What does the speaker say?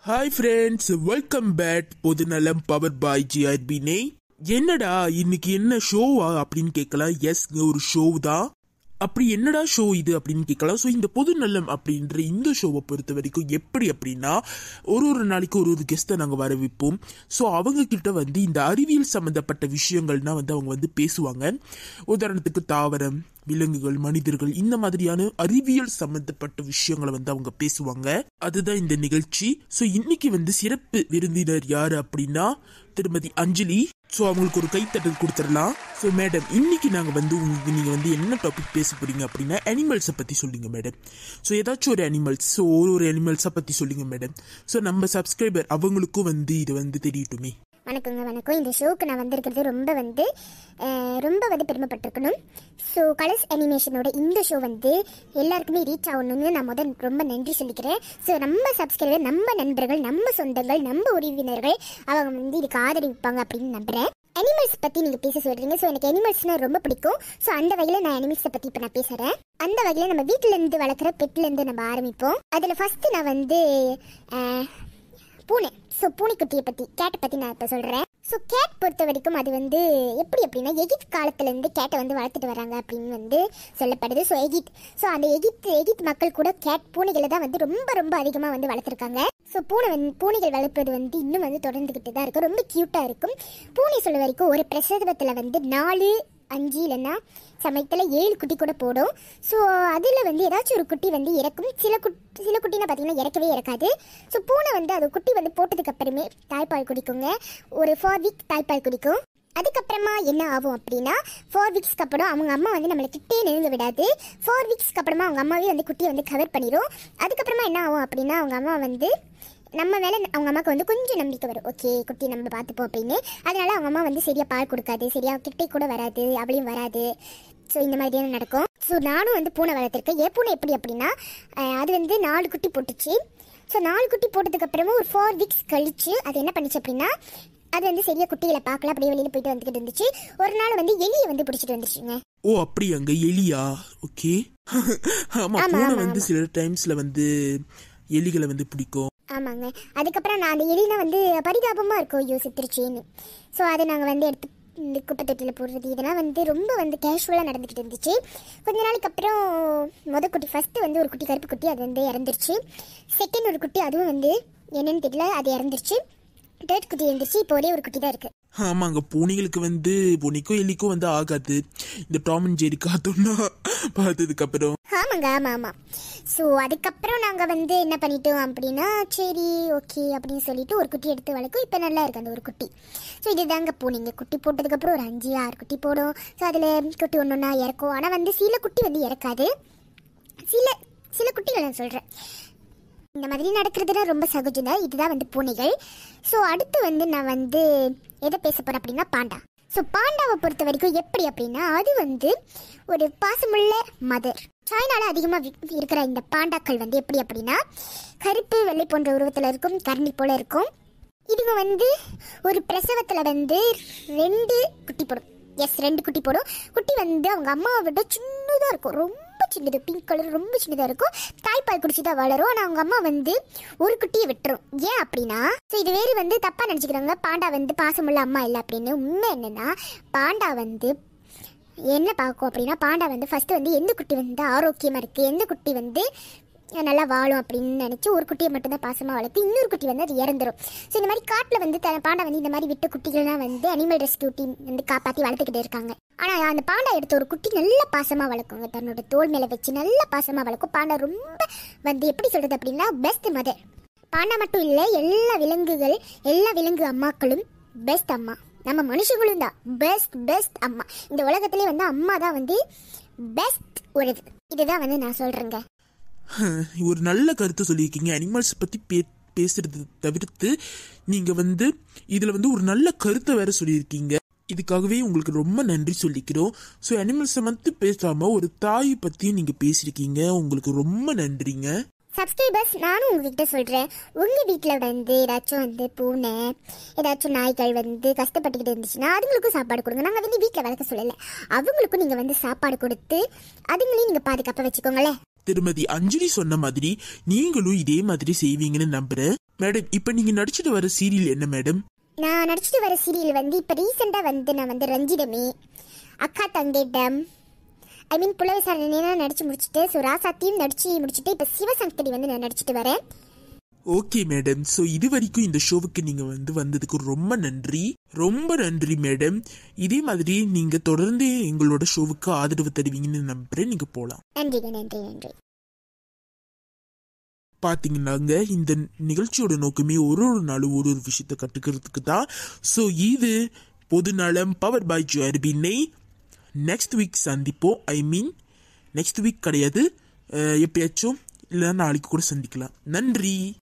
hi friends welcome back பொதுநலம் power boy GRP நெய் என்னடா இன்னைக்கு என்ன ஷோவா அப்படின்னு கேட்கலாம் எஸ் ஒரு ஷோ தான் அப்படி என்னடா ஷோ இது அப்படின்னு கேட்கலாம் ஸோ இந்த பொது நலம் அப்படின்ற இந்த ஷோவை பொறுத்த வரைக்கும் எப்படி அப்படின்னா ஒரு ஒரு நாளைக்கு ஒரு ஒரு கெஸ்ட்டை நாங்கள் வர வைப்போம் ஸோ அவங்க கிட்ட வந்து இந்த அறிவியல் சம்மந்தப்பட்ட விஷயங்கள்னா வந்து அவங்க வந்து பேசுவாங்க உதாரணத்துக்கு தாவரம் விலங்குகள் மனிதர்கள் இந்த மாதிரியான அறிவியல் சம்பந்தப்பட்ட விஷயங்களை வந்து அவங்க பேசுவாங்க அதுதான் இந்த நிகழ்ச்சி ஸோ இன்னைக்கு வந்து சிறப்பு விருந்தினர் யாரு அப்படின்னா திருமதி அஞ்சலி ஸோ அவங்களுக்கு ஒரு கைத்தட்டல் கொடுத்துடலாம் ஸோ மேடம் இன்னைக்கு நாங்கள் வந்து உங்களுக்கு நீங்கள் வந்து என்ன டாபிக் பேச போறீங்க அப்படின்னா அனிமல்ஸை பற்றி சொல்லுங்க மேடம் ஸோ ஏதாச்சும் ஒரு அனிமல்ஸ் ஸோ ஒரு ஒரு அனிமல்ஸை பற்றி சொல்லுங்க மேடம் ஸோ நம்ம சப்ஸ்கிரைபர் அவங்களுக்கும் வந்து இது வந்து தெரியட்டுமே வணக்கங்க வணக்கம் இந்த ஷோக்கு நான் வந்திருக்கிறது ரொம்ப வந்து அஹ், ரொம்ப வந்து பெருமைப்பட்டிருக்கணும் ஸோ கலர்ஸ் அனிமேஷனோட இந்த ஷோ வந்து எல்லாருக்குமே ரீச் ஆகணும்னு நான் முதல் ரொம்ப நன்றி சொல்லிக்கிறேன் ஸோ நம்ம சப்ஸ்கிரைபர் நம்ம நண்பர்கள் நம்ம சொந்தங்கள் நம்ம உறவினர்கள் அவங்க வந்து இதுக்கு ஆதரிப்பாங்க அப்படின்னு நம்புறேன் அனிமல்ஸ் பத்தி நீங்க பேச சொல்றீங்க ஸோ எனக்கு அனிமல்ஸ்னா ரொம்ப பிடிக்கும் ஸோ அந்த வகையில நான் அனிமல்ஸை பத்தி இப்போ நான் பேசுறேன் அந்த வகையில நம்ம வீட்டுல இருந்து வளர்க்குற பெட்ல இருந்து நம்ம ஆரம்பிப்போம் அதுல ஃபர்ஸ்ட் நான் வந்து அஹ், பூனை ஸோ பூனைக்குட்டியை பற்றி கேட்டை பற்றி நான் இப்போ சொல்கிறேன் ஸோ கேட் பொறுத்த வரைக்கும் அது வந்து எப்படி அப்படின்னா எகிப்த் காலத்துலேருந்து கேட்டை வந்து வளர்த்துட்டு வராங்க அப்படின்னு வந்து சொல்லப்படுது ஸோ எகிப்த் ஸோ அந்த எகிப்த் எகிப்த் மக்கள் கூட கேட் பூனைகளை தான் வந்து ரொம்ப ரொம்ப அதிகமாக வந்து வளர்த்துருக்காங்க ஸோ பூனை வந்து பூனைகள் வளர்ப்பது வந்து இன்னும் வந்து தொடர்ந்துக்கிட்டு தான் இருக்கும் ரொம்ப க்யூட்டாக இருக்கும் பூனை சொல்ல வரைக்கும் ஒரு பிரசவத்தில் வந்து நாலு அஞ்சு இல்லைன்னா சமயத்தில் ஏழு குட்டி கூட போடும் ஸோ அதில் வந்து ஏதாச்சும் ஒரு குட்டி வந்து இறக்கும் சில குட் சில குட்டினா பார்த்தீங்கன்னா இறக்கவே இறக்காது ஸோ பூனை வந்து அது குட்டி வந்து போட்டதுக்கு அப்புறமே தாய்ப்பால் குடிக்குங்க ஒரு ஃபோர் வீக் தாய்ப்பால் குடிக்கும் அதுக்கப்புறமா என்ன ஆகும் அப்படின்னா ஃபோர் வீக்ஸ்க்கு அப்புறம் அவங்க அம்மா வந்து நம்மளை கிட்டே நெருங்க விடாது ஃபோர் வீக்ஸ்க்கு அப்புறமா அவங்க அம்மாவே வந்து குட்டியை வந்து கவர் பண்ணிடும் அதுக்கப்புறமா என்ன ஆகும் அப்படின்னா அவங்க அம்மா வந்து நம்ம மேலே அவங்க அம்மாவுக்கு வந்து கொஞ்சம் நம்பிக்கை வரும் ஓகே குட்டி நம்ம பார்த்துப்போம் அப்படின்னு அதனால அவங்க அம்மா வந்து சரியா பால் கொடுக்காது சரியா கிட்டே கூட வராது அவளையும் வராது ஸோ இந்த மாதிரியான நடக்கும் ஸோ நானும் வந்து பூனை வளர்த்துருக்கேன் என் பூனை எப்படி அப்படின்னா அஹ், அது வந்து நாலு குட்டி போட்டுச்சு ஸோ நாலு குட்டி போட்டதுக்கு அப்புறமா ஒரு ஃபோர் வீக்ஸ் கழிச்சு அது என்ன பண்ணுச்சு அப்படின்னா அது வந்து சரியா குட்டிகளை பார்க்கல அப்படியே வெளியில போயிட்டு வந்துக்கிட்டு இருந்துச்சு ஒரு நாள் வந்து எலியை வந்து பிடிச்சிட்டு வந்துருச்சுங்க ஓ அப்படியாங்க எலியா ஓகே ஆமா ஆமா, பூனை ஆமா, வந்து சில டைம்ஸ்ல வந்து எலிகளை வந்து பிடிக்கும் ஆமாங்க அதுக்கப்புறம் நான் அந்த எலினா வந்து பரிதாபமாக இருக்கும் ஐயோ செத்துருச்சேன்னு ஸோ அதை நாங்கள் வந்து எடுத்து இந்த குப்பை தொட்டியில் போடுறது இதெல்லாம் வந்து ரொம்ப வந்து கேஷுவலாக நடந்துக்கிட்டு இருந்துச்சு கொஞ்ச நாளைக்கு அப்புறம் முத குட்டி ஃபஸ்ட்டு வந்து ஒரு குட்டி கருப்பு குட்டி அது வந்து இறந்துருச்சு செகண்ட் ஒரு குட்டி அதுவும் வந்து என்னன்னு தெரியல அது இறந்துருச்சு தேர்ட் குட்டி இருந்துச்சு இப்போ ஒரே ஒரு குட்டி தான் இருக்குது ஆமாங்க பூனைகளுக்கு வந்து பூனைக்கும் எலிக்கும் வந்து ஆகாது இந்த டாம் அண்ட் ஜெரி காத்தோம்னா பார்த்ததுக்கு அப்புறம் ஆமாங்க ஆமாம் ஆமாம் ஸோ அதுக்கப்புறம் நாங்கள் வந்து என்ன பண்ணிட்டோம் அப்படின்னா சரி ஓகே அப்படின்னு சொல்லிட்டு ஒரு குட்டி எடுத்து வளர்க்கும் இப்போ நல்லா இருக்கு அந்த ஒரு குட்டி ஸோ இதுதாங்க பூனைங்க குட்டி போட்டதுக்கப்புறம் ஒரு அஞ்சு ஆறு குட்டி போடும் ஸோ அதில் குட்டி ஒன்று ஒன்றா இறக்கும் ஆனால் வந்து சில குட்டி வந்து இறக்காது சில சில குட்டிகள் நான் சொல்கிறேன் இந்த மாதிரி நடக்கிறதுனா ரொம்ப சகஜம் தான் இதுதான் வந்து பூனைகள் ஸோ அடுத்து வந்து நான் வந்து எதை பேச போகிறேன் அப்படின்னா பாண்டா ஸோ பாண்டாவை பொறுத்த வரைக்கும் எப்படி அப்படின்னா அது வந்து ஒரு பாசமுள்ள மதர் சைனால அதிகமாக இருக்கிற இந்த பாண்டாக்கள் வந்து எப்படி அப்படின்னா கருப்பு வெள்ளை போன்ற உருவத்தில் இருக்கும் கரண்டி போல இருக்கும் இதுங்க வந்து ஒரு பிரசவத்தில் வந்து ரெண்டு குட்டி போடும் எஸ் ரெண்டு குட்டி போடும் குட்டி வந்து அவங்க அம்மாவை விட சின்னதாக இருக்கும் ரொம்ப சின்னது பிங்க் கலர் ரொம்ப சின்னதாக இருக்கும் தாய்ப்பால் குடிச்சு தான் வளரும் ஆனால் அவங்க அம்மா வந்து ஒரு குட்டியை விட்டுரும் ஏன் அப்படின்னா ஸோ இது வேறு வந்து தப்பாக நினச்சிக்கிறாங்க பாண்டா வந்து பாசமுள்ள அம்மா இல்லை அப்படின்னு உண்மை என்னன்னா பாண்டா வந்து என்ன பார்க்கும் அப்படின்னா பாண்டா வந்து ஃபர்ஸ்ட் வந்து எந்த குட்டி வந்து ஆரோக்கியமா இருக்கு எந்த குட்டி வந்து நல்லா வாழும் அப்படின்னு நினைச்சு ஒரு குட்டியை மட்டும்தான் பாசமா வளர்த்து இன்னொரு குட்டி வந்து அது இறந்துரும் ஸோ இந்த மாதிரி காட்டில் வந்து த- பாண்டா வந்து இந்த மாதிரி விட்ட குட்டிகள்லாம் வந்து அனிமல் ரெஸ்கியூ டீம் வந்து காப்பாற்றி வளர்த்துக்கிட்டே இருக்காங்க ஆனால் அந்த பாண்டா எடுத்த ஒரு குட்டி நல்ல பாசமா வளர்க்குங்க தன்னோட தோல் மேலே வச்சு நல்ல பாசமா வளர்க்கும் பாண்டா ரொம்ப வந்து எப்படி சொல்றது அப்படின்னா பெஸ்ட் மதர் பாண்டா மட்டும் இல்லை எல்லா விலங்குகள் எல்லா விலங்கு அம்மாக்களும் பெஸ்ட் அம்மா நம்ம மனுஷங்களும் தான் பெஸ்ட் பெஸ்ட் அம்மா இந்த உலகத்திலே வந்து அம்மா தான் வந்து பெஸ்ட் ஒரு இது இதுதான் வந்து நான் சொல்றேங்க ஒரு நல்ல கருத்து சொல்லியிருக்கீங்க அனிமல்ஸ் பத்தி பே பேசுறது தவிர்த்து நீங்க வந்து இதுல வந்து ஒரு நல்ல கருத்தை வேற சொல்லியிருக்கீங்க இதுக்காகவே உங்களுக்கு ரொம்ப நன்றி சொல்லிக்கிறோம் ஸோ அனிமல்ஸை வந்து பேசாம ஒரு தாய் பத்தியும் நீங்க பேசியிருக்கீங்க உங்களுக்கு ரொம்ப நன்றிங்க சப்ஸ்கிரைபர்ஸ் நானும் உங்ககிட்ட சொல்கிறேன் உங்கள் வீட்டில் வந்து ஏதாச்சும் வந்து பூனை ஏதாச்சும் நாய்கள் வந்து கஷ்டப்பட்டுக்கிட்டு இருந்துச்சுன்னா அதுங்களுக்கும் சாப்பாடு கொடுங்க நாங்கள் வந்து வீட்டில் வளர்க்க சொல்லலை அவங்களுக்கும் நீங்கள் வந்து சாப்பாடு கொடுத்து அதுங்களையும் நீங்கள் பாதுகாப்பாக வச்சுக்கோங்களேன் திருமதி அஞ்சலி சொன்ன மாதிரி நீங்களும் இதே மாதிரி செய்வீங்கன்னு நம்புறேன் மேடம் இப்போ நீங்க நடிச்சிட்டு வர சீரியல் என்ன மேடம் நான் நடிச்சிட்டு வர சீரியல் வந்து இப்போ ரீசெண்டாக வந்து நான் வந்து ரஞ்சிதமே அக்கா தங்கைடம் ஐ மீன் புலவிசாரணையெல்லாம் நடிச்சு முடிச்சுட்டு ஸோ ராசாத்தியும் நடிச்சு முடிச்சுட்டு இப்போ சிவசங்கரி வந்து நான் நடிச்சிட்டு வரேன் ஓகே மேடம் ஸோ இது வரைக்கும் இந்த ஷோவுக்கு நீங்க வந்து வந்ததுக்கு ரொம்ப நன்றி ரொம்ப நன்றி மேடம் இதே மாதிரி நீங்க தொடர்ந்து எங்களோட ஷோவுக்கு ஆதரவு தருவீங்கன்னு நம்புறேன் நீங்க போலாம் நன்றிங்க நன்றி நன்றி பாத்தீங்கன்னாங்க இந்த நிகழ்ச்சியோட நோக்கமே ஒரு ஒரு நாளும் ஒரு ஒரு விஷயத்த கட்டுக்கிறதுக்கு தான் ஸோ இது பொதுநலம் பவர் பாய் ஜுவர்பினை நெக்ஸ்ட் வீக் சந்திப்போம் ஐ மீன் நெக்ஸ்ட் வீக் கிடையாது அஹ், எப்பயாச்சும் இல்லை நாளைக்கு கூட சந்திக்கலாம் நன்றி